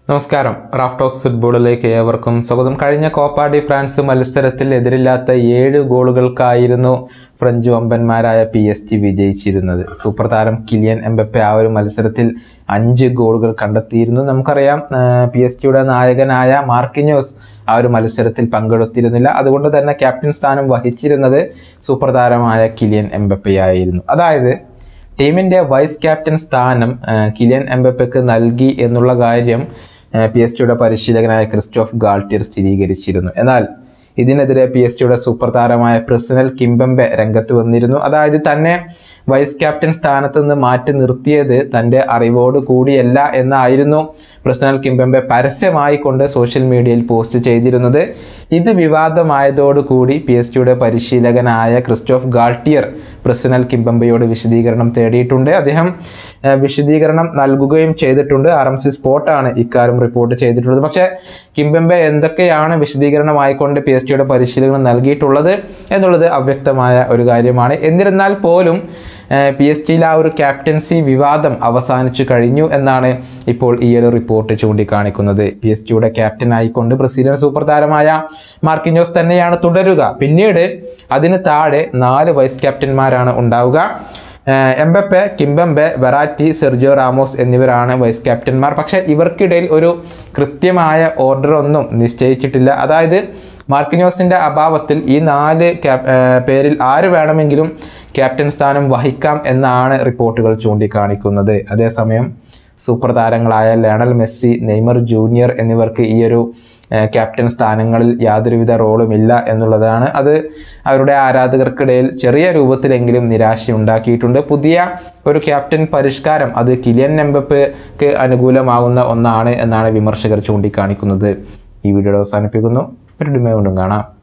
നമസ്കാരം Raf talks ഫുട്ബോളിലേക്ക് ഏവർക്കും സ്വാഗതം കഴിഞ്ഞ കോപ്പ ഡി ഫ്രാൻസ് മത്സരത്തിൽ എതിരില്ലാത്ത ഏഴ് ഗോളുകൾക്കായിരുന്നു ഫ്രഞ്ച് വമ്പന്മാരായ പി എസ് ജി വിജയിച്ചിരുന്നത് സൂപ്പർ താരം കിലിയൻ എംബപ്പെ ആ ഒരു മത്സരത്തിൽ അഞ്ച് ഗോളുകൾ കണ്ടെത്തിയിരുന്നു നമുക്കറിയാം പി എസ് ജിയുടെ നായകനായ മാർക്കിഞ്ഞോസ് ആ ഒരു മത്സരത്തിൽ പങ്കെടുത്തിരുന്നില്ല അതുകൊണ്ട് തന്നെ ക്യാപ്റ്റൻ സ്ഥാനം വഹിച്ചിരുന്നത് സൂപ്പർ താരമായ കിലിയൻ എംബപ്പയായിരുന്നു അതായത് ടീമിന്റെ വൈസ് ക്യാപ്റ്റൻ സ്ഥാനം ആ, കിലിയൻ എംബപ്പയ്ക്ക് നൽകി എന്നുള്ള കാര്യം പി എസ് ജിയുടെ പരിശീലകനായ ക്രിസ്റ്റോഫ് ഗാൾട്ടിയർ സ്ഥിരീകരിച്ചിരുന്നു എന്നാൽ ഇതിനെതിരെ പി എസ് ജിയുടെ സൂപ്പർ താരമായ പ്രസിനൽ കിംബംബെ രംഗത്ത് വന്നിരുന്നു അതായത് തന്നെ വൈസ് ക്യാപ്റ്റൻ സ്ഥാനത്ത് നിന്ന് മാറ്റി നിർത്തിയത് തൻ്റെ അറിവോട് കൂടിയല്ല എന്നായിരുന്നു പ്രസിനൽ കിംബംബെ പരസ്യമായി കൊണ്ട് സോഷ്യൽ മീഡിയയിൽ പോസ്റ്റ് ചെയ്തിരുന്നത് ഇത് വിവാദമായതോടുകൂടി പി എസ് ജിയുടെ പരിശീലകനായ ക്രിസ്റ്റോഫ് ഗാൾട്ടിയർ പ്രസിനൽ കിംബംബയോട് വിശദീകരണം തേടിയിട്ടുണ്ട് അദ്ദേഹം ആ, വിശദീകരണം നൽകുകയും ചെയ്തിട്ടുണ്ട് ആർ എം സി സ്പോർട്ടാണ് ഇക്കാര്യം റിപ്പോർട്ട് ചെയ്തിട്ടുള്ളത് പക്ഷേ കിംബംബെ എന്തൊക്കെയാണ് വിശദീകരണമായിക്കൊണ്ട് പി എസ് ജിയുടെ പരിശീലകൻ നൽകിയിട്ടുള്ളത് എന്നുള്ളത് അവ്യക്തമായ ഒരു കാര്യമാണ് എന്നിരുന്നാൽ പോലും പി എസ് ജിയിൽ ആ ഒരു ക്യാപ്റ്റൻസി വിവാദം അവസാനിച്ചു കഴിഞ്ഞു എന്നാണ് ഇപ്പോൾ ഈ ഒരു റിപ്പോർട്ട് ചൂണ്ടിക്കാണിക്കുന്നത് പി എസ് ജിയുടെ ക്യാപ്റ്റൻ ആയിക്കൊണ്ട് ബ്രസീലിയൻ സൂപ്പർ താരമായ മാർക്കിഞ്ഞോസ് തന്നെയാണ് തുടരുക പിന്നീട് അതിന് താഴെ നാല് വൈസ് ക്യാപ്റ്റന്മാരാണ് ഉണ്ടാവുക ഏഹ് Mbappe Kimpembe Verratti Sergio Ramos എന്നിവരാണ് വൈസ് ക്യാപ്റ്റന്മാർ പക്ഷേ ഇവർക്കിടയിൽ ഒരു കൃത്യമായ ഓർഡർ ഒന്നും നിശ്ചയിച്ചിട്ടില്ല അതായത് മാർക്കിനോസിന്റെ അഭാവത്തിൽ ഈ നാല് ക്യാപ് ഏഹ് പേരിൽ ആര് വേണമെങ്കിലും ക്യാപ്റ്റൻ സ്ഥാനം വഹിക്കാം എന്നാണ് റിപ്പോർട്ടുകൾ ചൂണ്ടിക്കാണിക്കുന്നത് അതേസമയം സൂപ്പർ താരങ്ങളായ ലയണൽ മെസ്സി നെയ്മർ ജൂനിയർ എന്നിവർക്ക് ഈ ഒരു ഏഹ് ക്യാപ്റ്റൻ സ്ഥാനങ്ങളിൽ യാതൊരുവിധ റോളും ഇല്ല എന്നുള്ളതാണ് അത് അവരുടെ ആരാധകർക്കിടയിൽ ചെറിയ രൂപത്തിലെങ്കിലും നിരാശയുണ്ടാക്കിയിട്ടുണ്ട് പുതിയ ഒരു ക്യാപ്റ്റൻ പരിഷ്കാരം അത് കിലിയൻ എംബപ്പയ്ക്ക് അനുകൂലമാകുന്ന ഒന്നാണ് എന്നാണ് വിമർശകർ ചൂണ്ടിക്കാണിക്കുന്നത് ഈ വീഡിയോ അവസാനിപ്പിക്കുന്നു ഒരു ഡിമേ കൊണ്ടും കാണാം